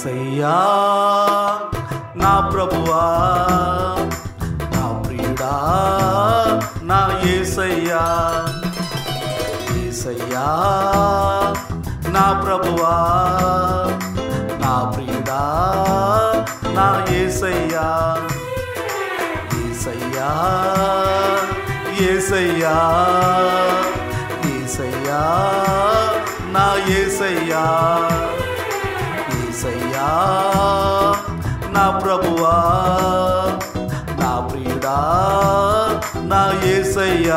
ఏసయ్యా నా ప్రభువా నా ప్రియుడా నా ఏసయ్యా ఏసయ్యా నా ప్రభువా నా ప్రియుడా నా ఏసయ్యా ఏసయ్యా ఏసయ్యా ఏసయ్యా నా ఏసయ్యా ఏసయ్యా నా ప్రభువా నా ప్రియుడా నా ఏసయ్యా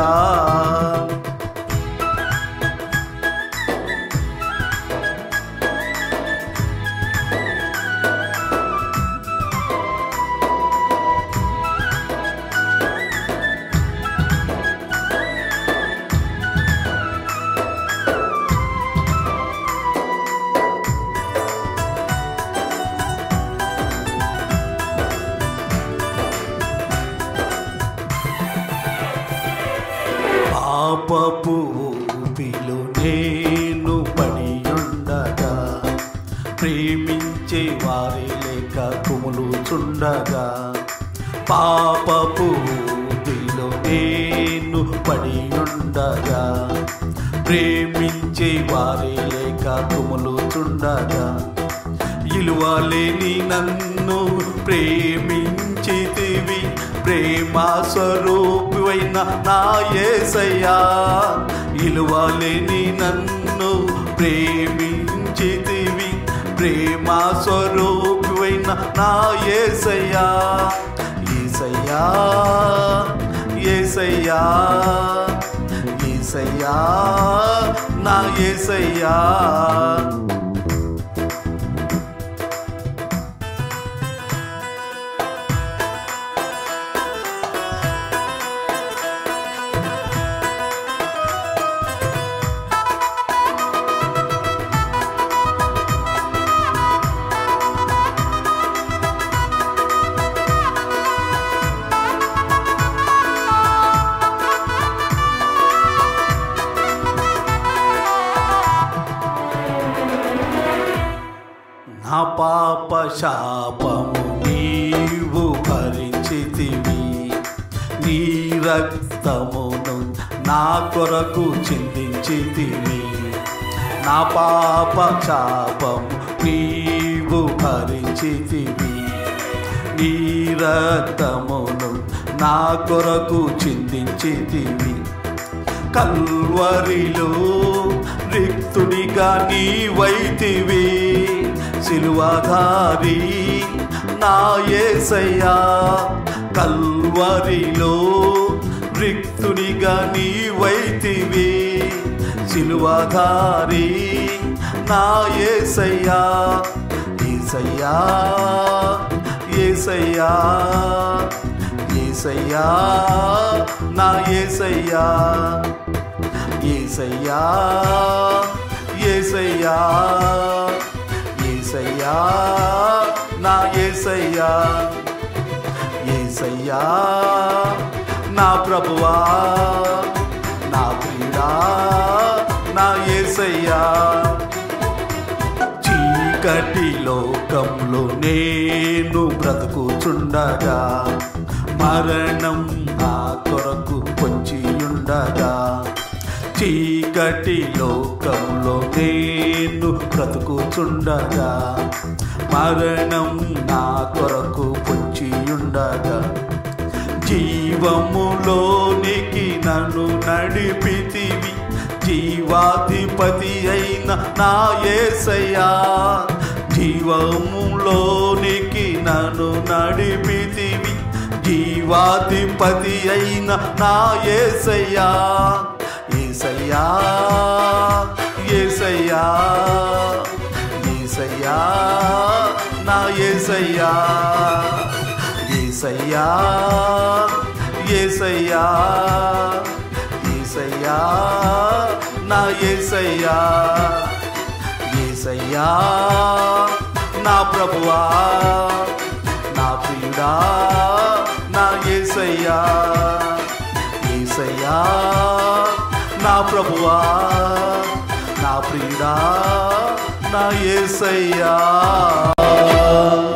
పాపపు ఊపిలో నేను పడి ఉండగా ప్రేమించే వారి లేక కుములుచుండగా పాపపు ఊపిలో నేను పడి ఉండగా ప్రేమించే వారి లేక కుములుచుండగా ఇలువలేని నన్ను ప్రేమించితివి ప్రేమ స్వరూపివైన నా యేసయ్యా ఇలువలేని నన్ను ప్రేమించితివి ప్రేమ స్వరూపివైన నా యేసయ్యా ఏసయ్యా ఏసయ్యా ఏసయ్యా నా ఏసయ్యా నా పాప శాపము నీవు భరించితివి నీ రక్తమును నా కొరకు చిందించితివి నా పాప శాపము నీవు భరించితివి నీ రక్తమును నా కొరకు చిందించితివి కల్వరిలో రిక్తుడిగా నీవైతివి సిలువధారి నా యేసయ్యా కల్వరిలో రిక్తుడిగా నీవైతివి సిలువధారి నా యేసయ్యా ఏసయ్యా ఏసయ్యా ఏసయ్యా నా ఏసయ్యా ఏసయ్యా ఏసయ్యా ఏసయ్యా నా ఏసయ్యా ఏసయ్యా నా ప్రభువా నా ప్రియుడా నా ఏసయ్యా చీకటి లోకంలో నేను బ్రతుకుచుండగా మరణం నా కొరకు పొంచి ఉండగా చీకటి లోకంలో నేను బ్రతుకుచుండగా మరణం నా కొరకు పొంచి ఉండగా జీవములోనికి నన్ను నడిపితివి జీవాధిపతి అయిన నా యేసయ్యా జీవములోనికి నన్ను నడిపితివి జీవాధిపతి అయిన నా యేసయ్యా ఏసయ్యా ఏసయ్యా ఏసయ్యా నా ఏసయ్యా ఏసయ్యా ఏసయ్యా ఏసయ్యా నా ఏసయ్యా ఏసయ్యా నా ప్రభువా నా ప్రియుడా నా ఏసయ్యా ఏసయ్యా నా ప్రభువా నా ప్రియుడా నా ఏసయ్యా ప్రభువా